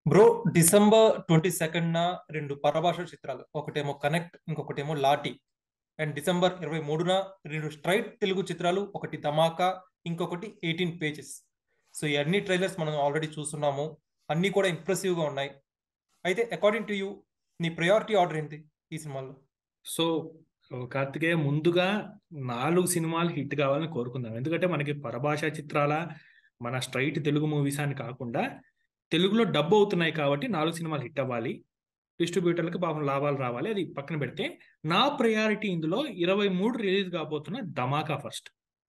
Bro December twenty second రెండు పరభాష చిత్రాలు ఒకటేమో కనెక్ట్ ఇంకొకటేమో లాటి అండ్ డిసెంబర్ ఇరవై మూడున రెండు స్ట్రైట్ తెలుగు చిత్రాలు ఒకటి ధమాకా ఇంకొకటి ఎయిటీన్ పేజెస్ సో ఈ అన్ని ట్రైలర్స్ మనం ఆల్రెడీ చూస్తున్నాము అన్ని కూడా ఇంప్రెసివ్ గా ఉన్నాయి అయితే అకార్డింగ్ టు యూ నీ ప్రయారిటీ ఆర్డర్ ఏంటి ఈ సినిమాలో సో కార్తికేయ ముందుగా నాలుగు సినిమాలు హిట్ కావాలని కోరుకుందాం ఎందుకంటే మనకి పరభాషా చిత్రాల మన స్ట్రైట్ తెలుగు మూవీస్ అని కాకుండా తెలుగులో డబ్బు అవుతున్నాయి కాబట్టి నాలుగు సినిమాలు హిట్ అవ్వాలి డిస్ట్రిబ్యూటర్లకు పాపం లాభాలు రావాలి అది పక్కన పెడితే నా ప్రయారిటీ ఇందులో ఇరవై మూడు రిలీజ్ కాబోతున్న Dhamaka first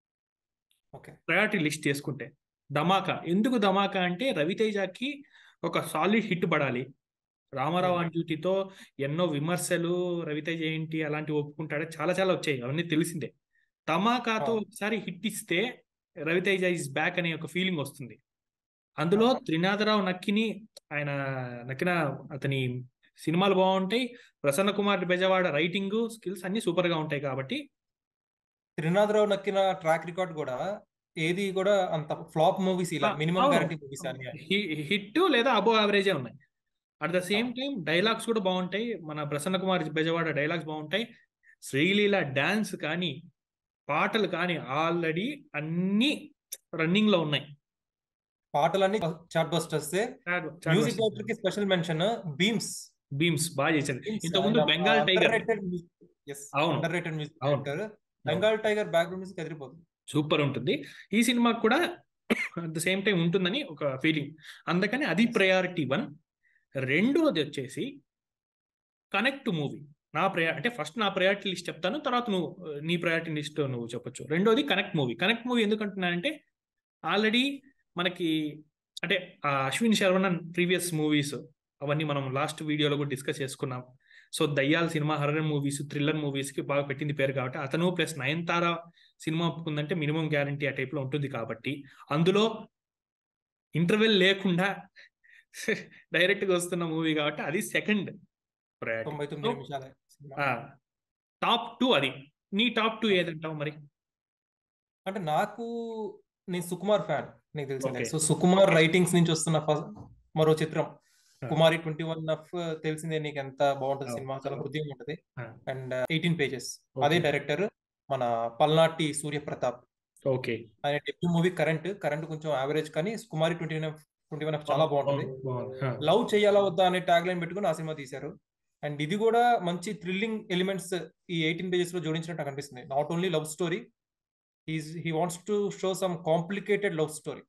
okay priority list చేసుకుంటే ధమాకా ఎందుకు ధమాకా అంటే రవితేజకి ఒక సాలిడ్ హిట్ పడాలి రామారావు ఆన్ డ్యూటీతో ఎన్నో విమర్శలు రవితేజ ఏంటి అలాంటివి ఒప్పుకుంటాడే చాలా చాలా వచ్చాయి అవన్నీ తెలిసిందే ధమాకాతో అవును. ఒకసారి హిట్ ఇస్తే రవితేజ ఇస్ బ్యాక్ అనే ఒక ఫీలింగ్ వస్తుంది అందులో అవును. త్రినాథరావు నక్కిని ఆయన నక్కిన అతని సినిమాలు బాగుంటాయి ప్రసన్న కుమార్ బెజవాడ రైటింగ్ స్కిల్స్ అన్ని సూపర్ గా ఉంటాయి కాబట్టి త్రినాథరావు నక్కిన ట్రాక్ రికార్డ్ కూడా ఏది కూడా అంత ఫ్లాప్ మూవీస్ ఇలా మినిమం అవును. గ్యారంటీ మూవీస్ అని హిట్ లేదా అబో యావరేజే ఉన్నాయి అట్ ద సేమ్ అవును. టైం డైలాగ్స్ కూడా బాగుంటాయి మన ప్రసన్న కుమార్ బెజవాడ డైలాగ్స్ బాగుంటాయి శ్రీలీల డాన్స్ కానీ పాటలు కానీ ఆల్రెడీ అన్ని రన్నింగ్ లో ఉన్నాయి పాటలన్నీ చాట్ బస్టర్స్ మ్యూజిక్ డైరెక్టర్ కి స్పెషల్ మెన్షన్ బీమ్స్ బీమ్స్ బాగా చేశారు ఇంతకుముందు బెంగాల్ టైగర్ అవును. అండర్ రేటెడ్ మ్యూజిక్ అవును. Director Bengal tiger background music ఎదిరిపోతుంది సూపర్ ఉంటుంది ఈ సినిమాకి కూడా అట్ ద సేమ్ టైం ఉంటుందని ఒక ఫీలింగ్ అందుకని అది ప్రయారిటీ వన్ రెండోది వచ్చేసి కనెక్ట్ మూవీ నా ప్రయా అంటే ఫస్ట్ నా ప్రయారిటీ లిస్ట్ చెప్తాను తర్వాత నువ్వు ఆ, నీ ప్రయారిటీ లిస్ట్ నువ్వు చెప్పొచ్చు రెండోది కనెక్ట్ మూవీ కనెక్ట్ మూవీ ఎందుకంటున్నానంటే ఆల్రెడీ మనకి అంటే ఆ అశ్విన్ శర్వణన్ ప్రీవియస్ మూవీస్ అవన్నీ మనం లాస్ట్ వీడియోలో కూడా డిస్కస్ చేసుకున్నాం సో దయ్యాల సినిమా హర్రర్ మూవీస్ థ్రిల్లర్ మూవీస్ కి బాగా పెట్టింది పేరు కాబట్టి అతను ప్లస్ నయనతార సినిమా ఒప్పుకుందంటే మినిమం గ్యారంటీ ఆ టైప్ లో ఉంటుంది కాబట్టి అందులో ఇంటర్వెల్ లేకుండా డైరెక్ట్ గా వస్తున్న మూవీ కాబట్టి అది సెకండ్ తొంభై తొమ్మిది నిమిషాలే సినిమా. టాప్ టూ అది నీ టాప్ టూ ఏదంటావు మరి అంటే నాకు నేను సుకుమార్ ఫ్యాన్ నీకు తెలిసిందే Okay. సో సుకుమార్ రైటింగ్స్ నుంచి వస్తున్న ఫస్ట్ మరో చిత్రం Ah. Kumari twenty one F తెలిసిందే నీకు ఎంత బాగుంటుంది Ah. సినిమా చాలా హృదయంగా ఉంటది Ah. And eighteen pages Okay. అదే డైరెక్టర్ మన పల్నాటి సూర్య ప్రతాప్ ఓకే ఆయన డెబ్యూ మూవీ కరెంట్ కరెంట్ కొంచెం యావరేజ్ కానీ Kumari twenty one twenty one చాలా బాగుంటుంది లవ్ చేయాలా వద్దా అనే ట్యాగ్ లైన్ పెట్టుకుని ఆ సినిమా తీశారు అండ్ ఇది కూడా మంచి థ్రిల్లింగ్ ఎలిమెంట్స్ ఈ ఎయిటీన్ పేజెస్ లో జోడించినట్టు నాకు అనిపిస్తుంది not only love story is he wants to show some complicated love story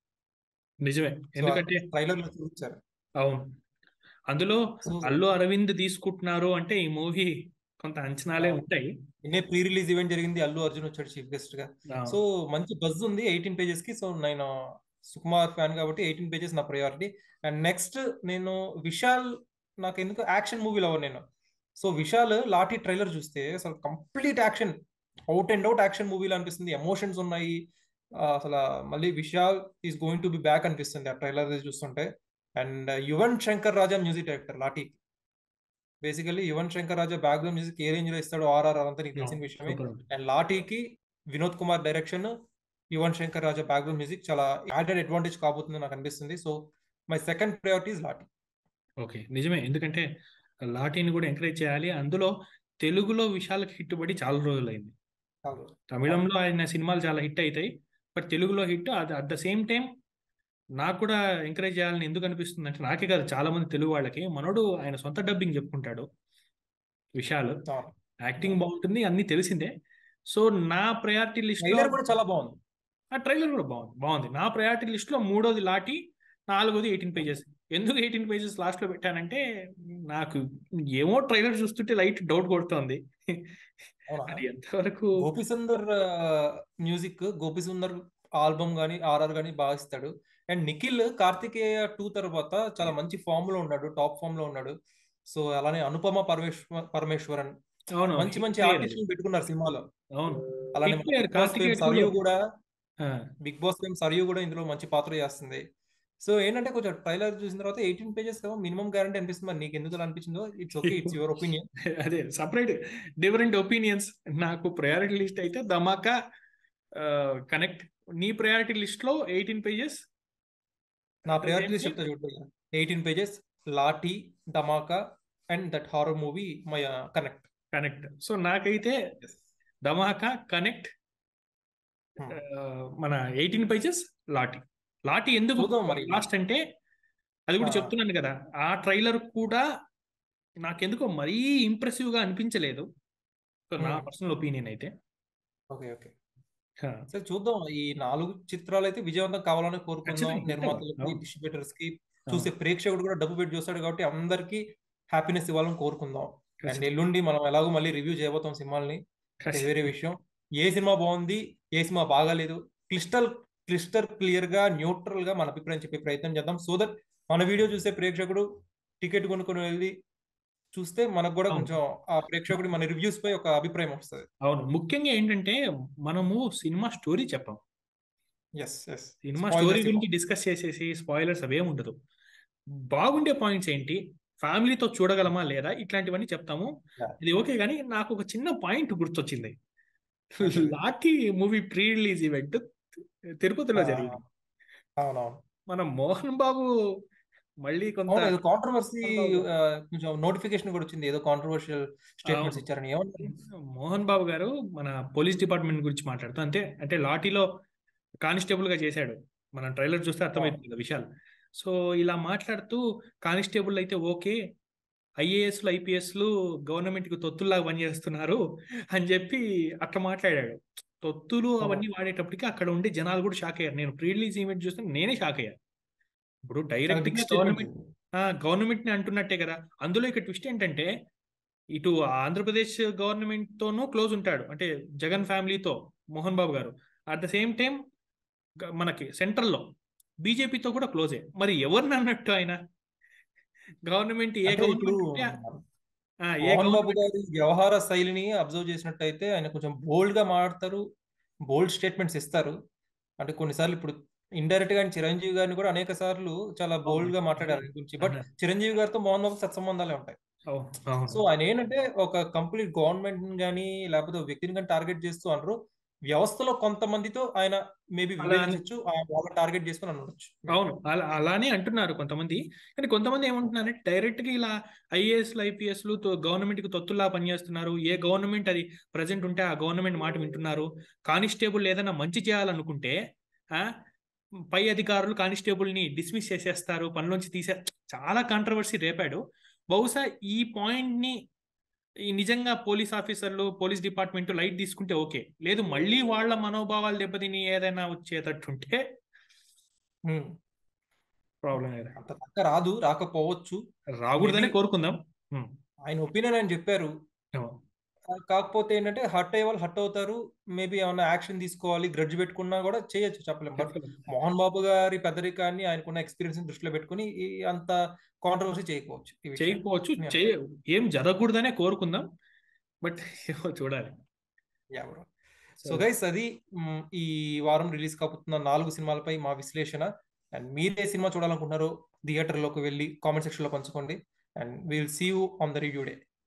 నిజమే ఎందుకంటే ట్రైలర్ లో చూపించారు అవును అందులో So, అల్లు అరవింద్ తీసుకుంటున్నారు అంటే ఈ మూవీ కొంత అంచనాలే అవును. ఉంటాయి నిన్నే ప్రీ రిలీజ్ ఈవెంట్ జరిగింది అల్లు అర్జున్ వచ్చాడు చీఫ్ గెస్ట్ గా సో మంచి బజ్ ఉంది ఎయిటీన్ పేజెస్ కి సో నేను సుకుమార్ ఫ్యాన్ కాబట్టి ఎయిటీన్ పేజెస్ నా ప్రయారిటీ అండ్ నెక్స్ట్ నేను విశాల్ నాకు ఎందుకు యాక్షన్ మూవీ లవర్ నేను సో విశాల్ లాఠీ ట్రైలర్ చూస్తే అసలు complete action out and out action మూవీలో అనిపిస్తుంది ఎమోషన్స్ ఉన్నాయి ఆ, అసలు మళ్ళీ Vishal is going to be back అనిపిస్తుంది ఆ ట్రైలర్ చూస్తుంటే and Yuvan Shankar Raja music director Laatti basically Yuvan Shankar Raja background music ఏ రేంజ్ లో ఇస్తాడో ఆర్ఆర్ అంతా నీకు తెలిసిన విషయమే అండ్ లాఠీకి Vinod Kumar direction Yuvan Shankar Raja background music చాలా యాడెడ్ అడ్వాంటేజ్ కాబోతుంది నాకు అనిపిస్తుంది so my second priority is Laatti okay నిజమే ఎందుకంటే లాఠీని కూడా ఎంకరేజ్ చేయాలి అందులో తెలుగులో విశాలకు హిట్ పడి చాలా రోజులైంది తమిళంలో ఆయన సినిమాలు చాలా హిట్ అవుతాయి బట్ తెలుగులో హిట్ అది అట్ ద సేమ్ టైం నాకు కూడా ఎంకరేజ్ చేయాలని ఎందుకు అనిపిస్తుంది అంటే నాకే కాదు చాలా మంది తెలుగు వాళ్ళకి మనోడు ఆయన సొంత డబ్బింగ్ చెప్పుకుంటాడు విశాల్ యాక్టింగ్ బాగుంటుంది అన్ని తెలిసిందే సో నా ప్రయారిటీ లిస్ట్ ట్రైలర్ కూడా చాలా బాగుంది ఆ ట్రైలర్ కూడా బాగుంది బాగుంది నా ప్రయారిటీ లిస్ట్ లో మూడోది లాటి నాలుగోది ఎయిటీన్ పేజెస్ ఎందుకు ఎయిటీన్ పేజెస్ లాస్ట్ లో పెట్టానంటే నాకు ఏమో ట్రైలర్ చూస్తుంటే లైట్ డౌట్ కొడుతోంది అవునా? అది ఎంతవరకు గోపి సుందర్ మ్యూజిక్ గోపి సుందర్ ఆల్బమ్ గానీ ఆర్ఆర్ గానీ బాగా ఇస్తాడు అండ్ నిఖిల్ కార్తికేయ టూ తర్వాత చాలా మంచి ఫామ్ లో ఉన్నాడు టాప్ ఫామ్ లో ఉన్నాడు సో అలానే అనుపమ పరమేశ్వర్ పరమేశ్వరన్ అవును మంచి మంచి hit player ఆర్టిస్టులు పెట్టుకున్నారు సినిమాలో అవును అలానే Hit player big boss Karthikeya fame సరియు కూడా- కూడా ఆ, బిగ్ బాస్ ఫేమ్ సరియు కూడా ఇందులో మంచి పాత్ర చేస్తుంది సో ఏంటంటే కొంచెం ట్రైలర్ చూసిన తర్వాత ఎయిటీన్ పేజెస్ ఏమో మినిమం గ్యారంటీ అనిపిస్తుంది మరి నీకు ఎందుకు అలా అనిపించిందో it's okay it's your opinion అదే సపరేట్ డిఫరెంట్ ఒపీనియన్స్ నాకు ప్రయారిటీ లిస్ట్ అయితే ధమాకా కనెక్ట్ నీ ప్రయారిటీ లిస్ట్ లో ఎయిటీన్ పేజెస్ నా At the priority same time- చెప్తా చూడండి eighteen pages Laatti Dhamaka and that horror movie my connect connect so నాకైతే ధమాకా కనెక్ట్ Hmm. మన ఎయిటీన్ పేజెస్ లాటి లాటి ఎందుకు చూద్దాం మరి. లాస్ట్ అంటే అది కూడా ఆ. చెప్తున్నాను కదా ఆ ట్రైలర్ కూడా నాకెందుకో మరీ ఇంప్రెసివ్ గా అనిపించలేదు సో నా Hmm. పర్సనల్ ఒపీనియన్ అయితే ఓకే ఓకే హా, సరే చూద్దాం ఈ నాలుగు చిత్రాలు అయితే విజయవంతం కావాలని కోరుకుందాం ఖచ్చితంగా. నిర్మాతలకి అవును. డిస్ట్రిబ్యూటర్స్ కి చూసే ప్రేక్షకుడు కూడా డబ్బు పెట్టి చూస్తాడు కాబట్టి అందరికి హ్యాపీనెస్ ఇవ్వాలని కోరుకుందాం అండ్ ఎల్లుండి మనం ఎలాగో మళ్ళీ రివ్యూ చేయబోతాం సినిమాల్ని అది వేరే విషయం ఏ సినిమా బాగుంది ఏ సినిమా బాగాలేదు క్లిస్టల్ క్లిస్టర్ క్లియర్ గా న్యూట్రల్ గా మన అభిప్రాయం చెప్పే ప్రయత్నం చేద్దాం సో దట్ మన వీడియో చూసే ప్రేక్షకుడు టికెట్ కొనుక్కొని వెళ్ళి చూస్తే మనకు కూడా అవును. కొంచెం ఆ ప్రేక్షకుడి మన రివ్యూస్ పై ఒక అభిప్రాయం వస్తుంది అవును ముఖ్యంగా ఏంటంటే మనము సినిమా స్టోరీ చెప్పాం ఎస్ ఎస్ సినిమా స్టోరీ గురించి డిస్కస్ చేసేసి స్పాయిలర్స్ అవేం ఉండదు బాగుండే పాయింట్స్ ఏంటి ఫ్యామిలీతో చూడగలమా లేదా ఇట్లాంటివన్నీ చెప్తాము Yeah. ఇది ఓకే కానీ నాకు ఒక చిన్న పాయింట్ గుర్తొచ్చింది Okay. Laatti movie pre release event తిరుపతిలో జరిగింది అవునవును మన మోహన్ బాబు మళ్ళీ కొంత అవును ఏదో కాంట్రవర్సీ అవును. కొంచెం నోటిఫికేషన్ కూడా వచ్చింది ఏదో కాంట్రవర్షియల్ స్టేట్మెంట్స్ అవును. ఇచ్చారని ఏమన్నారు మోహన్ బాబు గారు మన పోలీస్ డిపార్ట్మెంట్ గురించి మాట్లాడుతూ అంతే అంటే లాఠీలో కానిస్టేబుల్ గా చేశాడు మన ట్రైలర్ చూస్తే అర్థమవుతుంది కదా విషయాలు సో ఇలా మాట్లాడుతూ కానిస్టేబుల్ అయితే ఓకే ఐఏఎస్లు ఐపీఎస్లు గవర్నమెంట్కి తొత్తుల్లాగా పనిచేస్తున్నారు అని చెప్పి అట్లా మాట్లాడాడు తొత్తులు అవన్నీ వాడేటప్పటికి అక్కడ ఉండే జనాలు కూడా షాక్ అయ్యారు నేను ప్రీ రిలీజ్ ఈవెంట్ చూస్తే నేనే షాక్ అయ్యాను ఇప్పుడు డైరెక్ట్ గా గవర్నమెంట్ గవర్నమెంట్ ని అంటున్నట్టే కదా అందులో ఇక్కడ ట్విస్ట్ ఏంటంటే ఇటు ఆంధ్రప్రదేశ్ గవర్నమెంట్ తోనూ క్లోజ్ ఉంటాడు అంటే జగన్ ఫ్యామిలీతో Mohan Babu garu at the same time మనకి సెంట్రల్ లో బీజేపీతో కూడా క్లోజే మరి ఎవరిని అన్నట్టు ఆయన గవర్నమెంట్ ఏ అంటే ఇప్పుడు గవర్నమెంట్ ఆ, ఏ మోహన్ బాబు గవర్నమెంట్ గారి వ్యవహార శైలిని అబ్జర్వ్ చేసినట్టయితే ఆయన కొంచెం బోల్డ్ గా మాట్లాడతారు బోల్డ్ స్టేట్మెంట్స్ ఇస్తారు అంటే కొన్నిసార్లు ఇప్పుడు ఇండైరెక్ట్ గా ఆయన చిరంజీవి గారిని కూడా అనేక సార్లు చాలా బోల్డ్ గా మాట్లాడారు ఆయన గురించి బట్ అన్నారు. చిరంజీవి గారితో మోహన్ బాబు సత్సంబంధాలే ఉంటాయి అవును, అవును. సో ఆయన ఏంటంటే ఒక కంప్లీట్ గవర్నమెంట్ గానీ లేకపోతే ఒక వ్యక్తిని కానీ టార్గెట్ చేస్తూ అనరు వ్యవస్థలో కొంతమందితో ఆయన మేబీ అలా అని- విభేదించవచ్చు వాళ్ళ టార్గెట్ చేసుకుని అనవచ్చు అవును అలా అలానే అంటున్నారు కొంతమంది కానీ కొంతమంది ఏమంటున్నారంటే డైరెక్ట్ గా ఇలా ఐఏఎస్లు ఐపీఎస్లు గవర్నమెంట్ కి తొత్తుల్లా పనిచేస్తున్నారు ఏ గవర్నమెంట్ అది ప్రజెంట్ ఉంటే ఆ గవర్నమెంట్ మాట వింటున్నారు కానిస్టేబుల్ ఏదైనా మంచి చేయాలనుకుంటే ఆ పై అధికారులు కానిస్టేబుల్ ని డిస్మిస్ చేసేస్తారు పనిలోంచి తీసే చాలా కాంట్రవర్సీ రేపాడు బహుశా ఈ పాయింట్ ని ఈ నిజంగా పోలీస్ ఆఫీసర్లు పోలీస్ డిపార్ట్మెంట్ లైట్ తీసుకుంటే ఓకే లేదు మళ్ళీ వాళ్ళ మనోభావాలు దెబ్బతిని ఏదైనా వచ్చేటట్టుంటే హ్మ్. ప్రాబ్లం లేదు అంత తక్క రాదు రాకపోవచ్చు రాకూడదని Maybe- కోరుకుందాం ఉమ్. ఆయన ఒపీనియన్ ఆయన చెప్పారు అవును. కాకపోతే ఏంటంటే హర్ట్ అయ్యే వాళ్ళు హర్ట్ అవుతారు మేబీ ఏమైనా యాక్షన్ తీసుకోవాలి గ్రడ్జ్ పెట్టుకున్నా కూడా చేయొచ్చు చెప్పలేం బట్ మోహన్ బాబు గారి పెద్దరికాన్ని ఆయనకున్న ఎక్స్పీరియన్స్ దృష్టిలో పెట్టుకుని ఈ అంత కాంట్రవర్సీ చేయకపోవచ్చు ఈ విషయం. చేయకపోవచ్చు Yeah. చేయ ఏం జరగకూడదనే కోరుకుందాం బట్ ఏమో చూడాలి Yeah, bro. సో గైస్ అది మ్, ఈ వారం రిలీజ్ కాబోతున్న నాలుగు సినిమాలపై మా విశ్లేషణ అండ్ మీరే సినిమా చూడాలనుకుంటున్నారో థియేటర్లోకి వెళ్ళి కామెంట్ సెక్షన్ లో పంచుకోండి and will see you on the review day